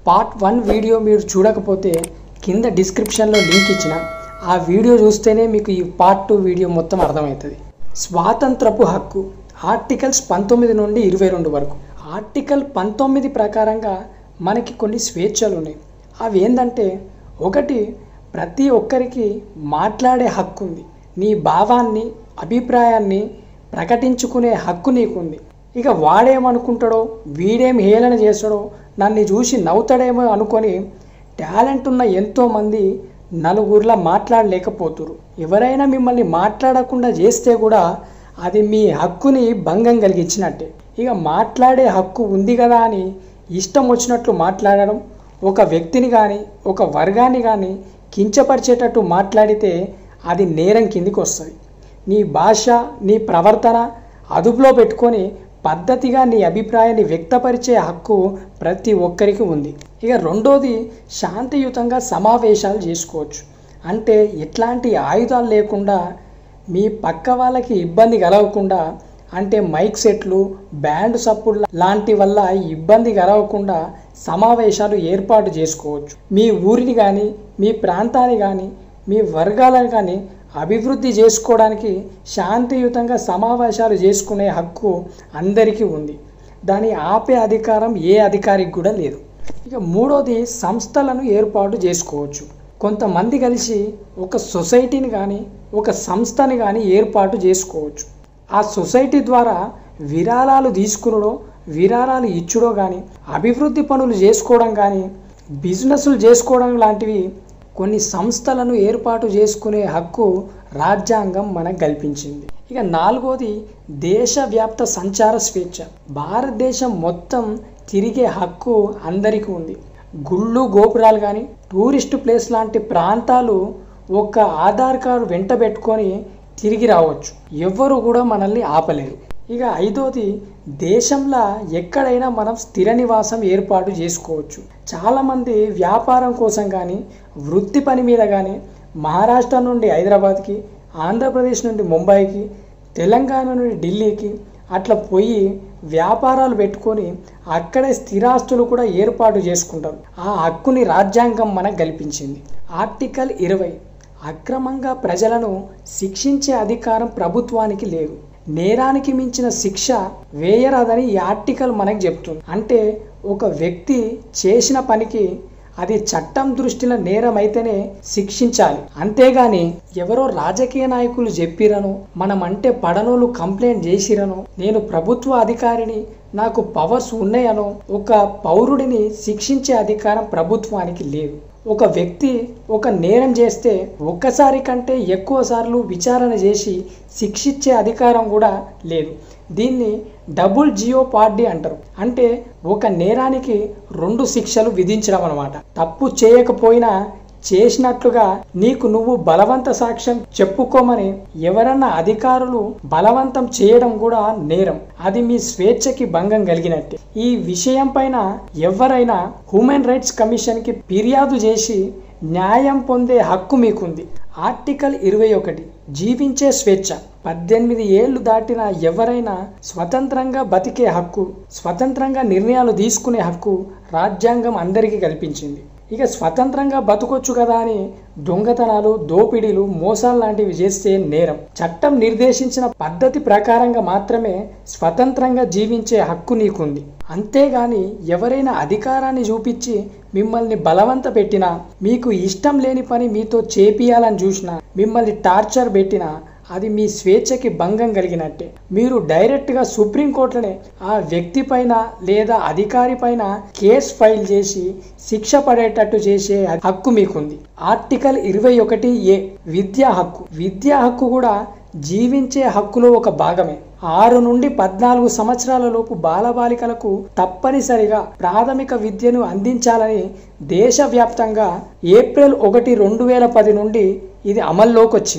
part one video మీరు చూడకపోతే కింద డిస్క్రిప్షన్లో లింక్ ఇచ్చిన ఆ వీడియో చూస్తేనే మీకు ఈ పార్ట్ టూ వీడియో మొత్తం అర్థమవుతుంది స్వాతంత్రపు హక్కు ఆర్టికల్స్ పంతొమ్మిది నుండి ఇరవై రెండు వరకు ఆర్టికల్ పంతొమ్మిది ప్రకారంగా మనకి కొన్ని స్వేచ్ఛలు ఉన్నాయి అవి ఏంటంటే ఒకటి ప్రతి ఒక్కరికి మాట్లాడే హక్కు ఉంది నీ భావాన్ని అభిప్రాయాన్ని ప్రకటించుకునే హక్కు నీకుంది ఇక వాడేమనుకుంటాడో వీడేం హేళన చేస్తాడో నన్ను చూసి నవ్వుతాడేమో అనుకొని టాలెంట్ ఉన్న ఎంతోమంది నలుగురిలా మాట్లాడలేకపోతురు ఎవరైనా మిమ్మల్ని మాట్లాడకుండా చేస్తే కూడా అది మీ హక్కుని భంగం కలిగించినట్టే ఇక మాట్లాడే హక్కు ఉంది కదా అని ఇష్టం వచ్చినట్లు మాట్లాడడం ఒక వ్యక్తిని కానీ ఒక వర్గాన్ని కానీ కించపరిచేటట్టు మాట్లాడితే అది నేరం కిందికి వస్తుంది నీ భాష నీ ప్రవర్తన అదుపులో పెట్టుకొని పద్ధతిగా నీ అభిప్రాయాన్ని వ్యక్తపరిచే హక్కు ప్రతి ఒక్కరికి ఉంది ఇక రెండోది శాంతియుతంగా సమావేశాలు చేసుకోవచ్చు అంటే ఎట్లాంటి ఆయుధాలు లేకుండా మీ పక్క వాళ్ళకి ఇబ్బంది కలగకుండా అంటే మైక్ సెట్లు బ్యాండ్ సప్పుడు లాంటి వల్ల ఇబ్బంది కలగకుండా సమావేశాలు ఏర్పాటు చేసుకోవచ్చు మీ ఊరిని కానీ మీ ప్రాంతాన్ని కానీ మీ వర్గాలను కానీ అభివృద్ధి చేసుకోవడానికి శాంతియుతంగా సమావేశాలు చేసుకునే హక్కు అందరికీ ఉంది దాన్ని ఆపే అధికారం ఏ అధికారికి కూడా లేదు ఇక మూడోది సంస్థలను ఏర్పాటు చేసుకోవచ్చు కొంతమంది కలిసి ఒక సొసైటీని కానీ ఒక సంస్థని కానీ ఏర్పాటు చేసుకోవచ్చు ఆ సొసైటీ ద్వారా విరాళాలు తీసుకునడో విరాళాలు ఇచ్చుడో కానీ అభివృద్ధి పనులు చేసుకోవడం కానీ బిజినెస్లు చేసుకోవడం లాంటివి కొన్ని సంస్థలను ఏర్పాటు చేసుకునే హక్కు రాజ్యాంగం మనకు కల్పించింది ఇక నాలుగోది దేశవ్యాప్త సంచార స్వేచ్ఛ భారతదేశం మొత్తం తిరిగే హక్కు అందరికీ ఉంది గుళ్ళు గోపురాలు కానీ టూరిస్ట్ ప్లేస్ లాంటి ప్రాంతాలు ఒక ఆధార్ కార్డు వెంట పెట్టుకొని తిరిగి రావచ్చు ఎవ్వరు కూడా మనల్ని ఆపలేరు ఇక ఐదోది దేశంలో ఎక్కడైనా మనం స్థిర నివాసం ఏర్పాటు చేసుకోవచ్చు చాలామంది వ్యాపారం కోసం కానీ వృత్తి పని మీద కానీ మహారాష్ట్ర నుండి హైదరాబాద్కి ఆంధ్రప్రదేశ్ నుండి ముంబైకి తెలంగాణ నుండి ఢిల్లీకి అట్లా పోయి వ్యాపారాలు పెట్టుకొని అక్కడే స్థిరాస్తులు కూడా ఏర్పాటు చేసుకుంటారు ఆ హక్కుని రాజ్యాంగం మనకు కల్పించింది ఆర్టికల్ ఇరవై అక్రమంగా ప్రజలను శిక్షించే అధికారం ప్రభుత్వానికి లేదు నేరానికి మించిన శిక్ష వేయరాదని ఈ ఆర్టికల్ మనకు చెప్తుంది అంటే ఒక వ్యక్తి చేసిన పనికి అది చట్టం దృష్టిలో నేరం అయితేనే శిక్షించాలి అంతేగాని ఎవరో రాజకీయ నాయకులు చెప్పిరను మనం అంటే పడనోళ్ళు కంప్లైంట్ చేసిరను నేను ప్రభుత్వ అధికారిని నాకు పవర్స్ ఉన్నాయనో ఒక పౌరుడిని శిక్షించే అధికారం ప్రభుత్వానికి లేదు ఒక వ్యక్తి ఒక నేరం చేస్తే ఒక్కసారి కంటే ఎక్కువ సార్లు విచారణ చేసి శిక్షించే అధికారం కూడా లేదు దీన్ని డబుల్ జియో పార్టీ అంటారు అంటే ఒక నేరానికి రెండు శిక్షలు విధించడం అనమాట తప్పు చేయకపోయినా చేసినట్లుగా నీకు నువ్వు బలవంత సాక్ష్యం చెప్పుకోమని ఎవరన్నా అధికారులు బలవంతం చేయడం కూడా నేరం అది మీ స్వేచ్ఛకి భంగం కలిగినట్టే ఈ విషయం పైన ఎవరైనా హ్యూమన్ రైట్స్ కమిషన్ కి ఫిర్యాదు చేసి న్యాయం పొందే హక్కు మీకుంది ఆర్టికల్ ఇరవై ఒకటి జీవించే స్వేచ్ఛ పద్దెనిమిది ఏళ్లు దాటిన ఎవరైనా స్వతంత్రంగా బతికే హక్కు స్వతంత్రంగా నిర్ణయాలు తీసుకునే హక్కు రాజ్యాంగం అందరికీ కల్పించింది ఇక స్వతంత్రంగా బతకొచ్చు కదా అని దొంగతనాలు దోపిడీలు మోసాలు లాంటివి చేస్తే నేరం చట్టం నిర్దేశించిన పద్ధతి ప్రకారంగా మాత్రమే స్వతంత్రంగా జీవించే హక్కు నీకుంది అంతేగాని ఎవరైనా అధికారాన్ని చూపించి మిమ్మల్ని బలవంత పెట్టినా మీకు ఇష్టం లేని పని మీతో చేపియాలని చూసినా మిమ్మల్ని టార్చర్ పెట్టినా అది మీ స్వేచ్ఛకి భంగం కలిగినట్టే మీరు డైరెక్ట్గా సుప్రీంకోర్టులోనే ఆ వ్యక్తి పైన లేదా అధికారి పైన కేసు ఫైల్ చేసి శిక్ష పడేటట్టు చేసే హక్కు మీకుంది ఆర్టికల్ ఇరవై ఒకటి ఏ విద్యా హక్కు విద్యా హక్కు కూడా జీవించే హక్కులో ఒక భాగమే ఆరు నుండి పద్నాలుగు సంవత్సరాల లోపు బాలబాలికలకు తప్పనిసరిగా ప్రాథమిక విద్యను అందించాలని దేశవ్యాప్తంగా ఏప్రిల్ ఒకటి రెండు వేల పది నుండి ఇది అమల్లోకి వచ్చింది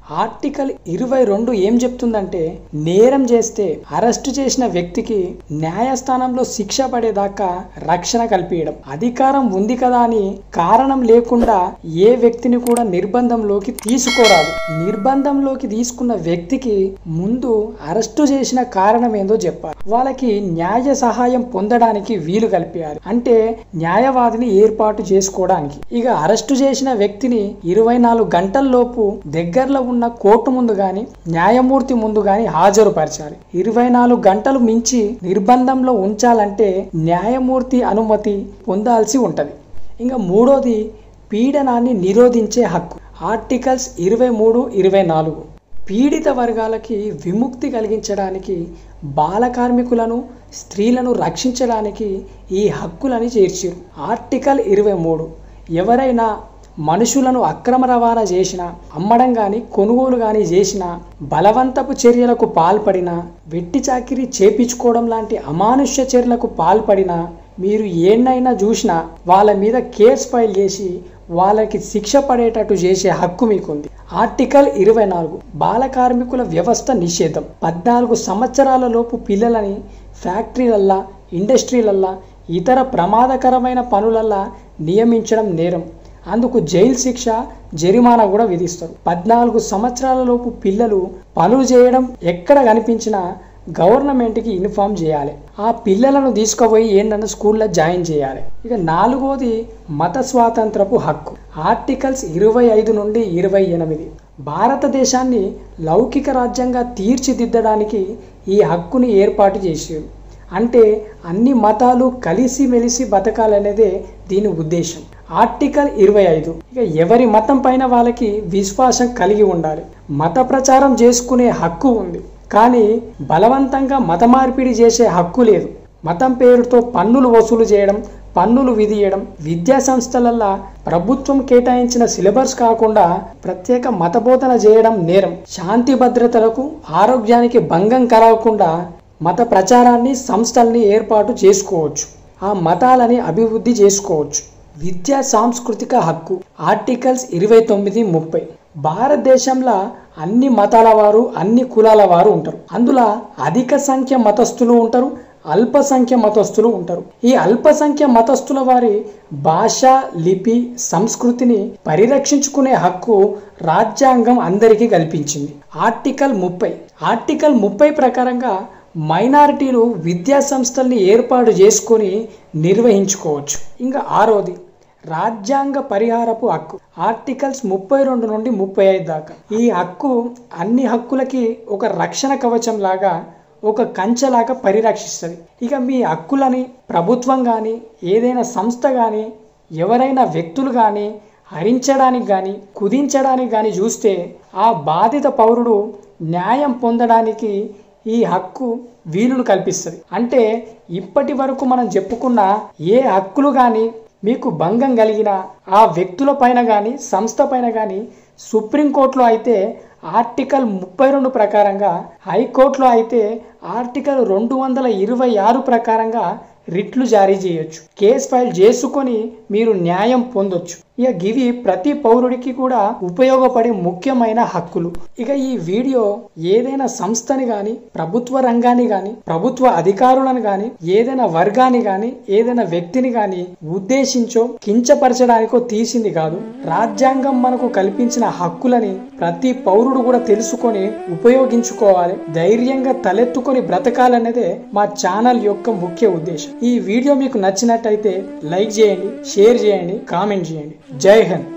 ఆర్టికల్ ఇరవై రెండు ఏం చెప్తుందంటే నేరం చేస్తే అరెస్టు చేసిన వ్యక్తికి న్యాయస్థానంలో శిక్ష పడేదాకా రక్షణ కల్పించడం అధికారం ఉంది కదా అని కారణం లేకుండా ఏ వ్యక్తిని కూడా నిర్బంధంలోకి తీసుకోరాదు నిర్బంధంలోకి తీసుకున్న వ్యక్తికి ముందు అరెస్టు చేసిన కారణం ఏందో చెప్పాలి వాళ్ళకి న్యాయ సహాయం పొందడానికి వీలు కల్పించాలి అంటే న్యాయవాదిని ఏర్పాటు చేసుకోవడానికి ఇక అరెస్టు చేసిన వ్యక్తిని ఇరవై నాలుగు గంటల్లోపు దగ్గరలో ఉన్న కోర్టు ముందు గాని న్యాయమూర్తి ముందు గాని హాజరుపరచాలి ఇరవై నాలుగు గంటలు మించి నిర్బంధంలో ఉంచాలంటే న్యాయమూర్తి అనుమతి పొందాల్సి ఉంటది ఇంకా మూడోది పీడనాన్ని నిరోధించే హక్కు ఆర్టికల్స్ ఇరవై మూడు ఇరవై నాలుగు పీడిత వర్గాలకి విముక్తి కలిగించడానికి బాల కార్మికులను స్త్రీలను రక్షించడానికి ఈ హక్కులని చేర్చారు ఆర్టికల్ ఇరవై మూడు ఎవరైనా మనుషులను అక్రమ రవాణా చేసిన అమ్మడం కానీ కొనుగోలు కానీ చేసిన బలవంతపు చర్యలకు పాల్పడిన వెట్టి చాకిరి చేపించుకోవడం లాంటి అమానుష్య చర్యలకు పాల్పడిన మీరు ఏన్నైనా చూసినా వాళ్ళ మీద కేసు ఫైల్ చేసి వాళ్ళకి శిక్ష పడేటట్టు చేసే హక్కు మీకుంది ఆర్టికల్ ఇరవై నాలుగు బాల కార్మికుల వ్యవస్థ నిషేధం పద్నాలుగు సంవత్సరాల లోపు పిల్లలని ఫ్యాక్టరీలల్లా ఇండస్ట్రీలల్లా ఇతర ప్రమాదకరమైన పనులల్లా నియమించడం నేరం అందుకు జైలు శిక్ష జరిమానా కూడా విధిస్తారు పద్నాలుగు సంవత్సరాల లోపు పిల్లలు పనులు చేయడం ఎక్కడ కనిపించినా గవర్నమెంట్కి ఇన్ఫామ్ చేయాలి ఆ పిల్లలను తీసుకుపోయి ఏంటంటే స్కూల్లో జాయిన్ చేయాలి ఇక నాలుగోది మత స్వాతంత్రపు హక్కు ఆర్టికల్స్ ఇరవై ఐదు నుండి ఇరవై ఎనిమిది భారతదేశాన్ని లౌకిక రాజ్యంగా తీర్చిదిద్దడానికి ఈ హక్కుని ఏర్పాటు చేశారు అంటే అన్ని మతాలు కలిసి మెలిసి బతకాలనేదే దీని ఉద్దేశం ఆర్టికల్ ఇరవై ఐదు ఇక ఎవరి మతం పైన వాళ్ళకి విశ్వాసం కలిగి ఉండాలి మత ప్రచారం చేసుకునే హక్కు ఉంది కానీ బలవంతంగా మత మార్పిడి చేసే హక్కు లేదు మతం పేరుతో పన్నులు వసూలు చేయడం పన్నులు విధియడం విద్యా సంస్థలల్లో ప్రభుత్వం కేటాయించిన సిలబస్ కాకుండా ప్రత్యేక మత బోధన చేయడం నేరం శాంతి భద్రతలకు ఆరోగ్యానికి భంగం కలగకుండా మత ప్రచారాన్ని సంస్థల్ని ఏర్పాటు చేసుకోవచ్చు ఆ మతాలని అభివృద్ధి చేసుకోవచ్చు విద్యా సాంస్కృతిక హక్కు ఆర్టికల్స్ ఇరవై తొమ్మిది ముప్పై భారతదేశంలో అన్ని మతాల వారు అన్ని కులాల వారు ఉంటారు అందులో అధిక సంఖ్య మతస్థులు ఉంటారు అల్పసంఖ్య మతస్థులు ఉంటారు ఈ అల్పసంఖ్య మతస్థుల వారి భాష లిపి సంస్కృతిని పరిరక్షించుకునే హక్కు రాజ్యాంగం అందరికీ కల్పించింది ఆర్టికల్ ముప్పై ఆర్టికల్ ముప్పై ప్రకారంగా మైనారిటీలు విద్యా సంస్థల్ని ఏర్పాటు చేసుకొని నిర్వహించుకోవచ్చు ఇంకా ఆరోది రాజ్యాంగ పరిహారపు హక్కు ఆర్టికల్స్ ముప్పై రెండు నుండి ముప్పై ఐదు దాకా ఈ హక్కు అన్ని హక్కులకి ఒక రక్షణ కవచం లాగా ఒక కంచెలాగా పరిరక్షిస్తుంది ఇక మీ హక్కులని ప్రభుత్వం కానీ ఏదైనా సంస్థ కానీ ఎవరైనా వ్యక్తులు కానీ హరించడానికి కానీ కుదించడానికి కానీ చూస్తే ఆ బాధిత పౌరుడు న్యాయం పొందడానికి ఈ హక్కు వీలును కల్పిస్తుంది అంటే ఇప్పటి వరకు మనం చెప్పుకున్న ఏ హక్కులు కానీ మీకు భంగం కలిగిన ఆ వ్యక్తుల పైన కానీ సంస్థ పైన కానీ సుప్రీంకోర్టులో అయితే ఆర్టికల్ ముప్పై రెండు ప్రకారంగా హైకోర్టులో అయితే ఆర్టికల్ రెండు వందల ఇరవై ఆరు ప్రకారంగా రిట్లు జారీ చేయొచ్చు కేసు ఫైల్ చేసుకొని మీరు న్యాయం పొందొచ్చు ఇక గివి ప్రతి పౌరుడికి కూడా ఉపయోగపడే ముఖ్యమైన హక్కులు ఇక ఈ వీడియో ఏదైనా సంస్థని గాని ప్రభుత్వ రంగాన్ని గాని ప్రభుత్వ అధికారులను గాని ఏదైనా వర్గాన్ని గాని ఏదైనా వ్యక్తిని గాని ఉద్దేశించో కించపరచడానికో తీసింది కాదు రాజ్యాంగం మనకు కల్పించిన హక్కులని ప్రతి పౌరుడు కూడా తెలుసుకొని ఉపయోగించుకోవాలి ధైర్యంగా తలెత్తుకొని బ్రతకాలనేదే మా ఛానల్ యొక్క ముఖ్య ఉద్దేశం ఈ వీడియో మీకు నచ్చినట్టయితే లైక్ చేయండి షేర్ చేయండి కామెంట్ చేయండి జై హింద్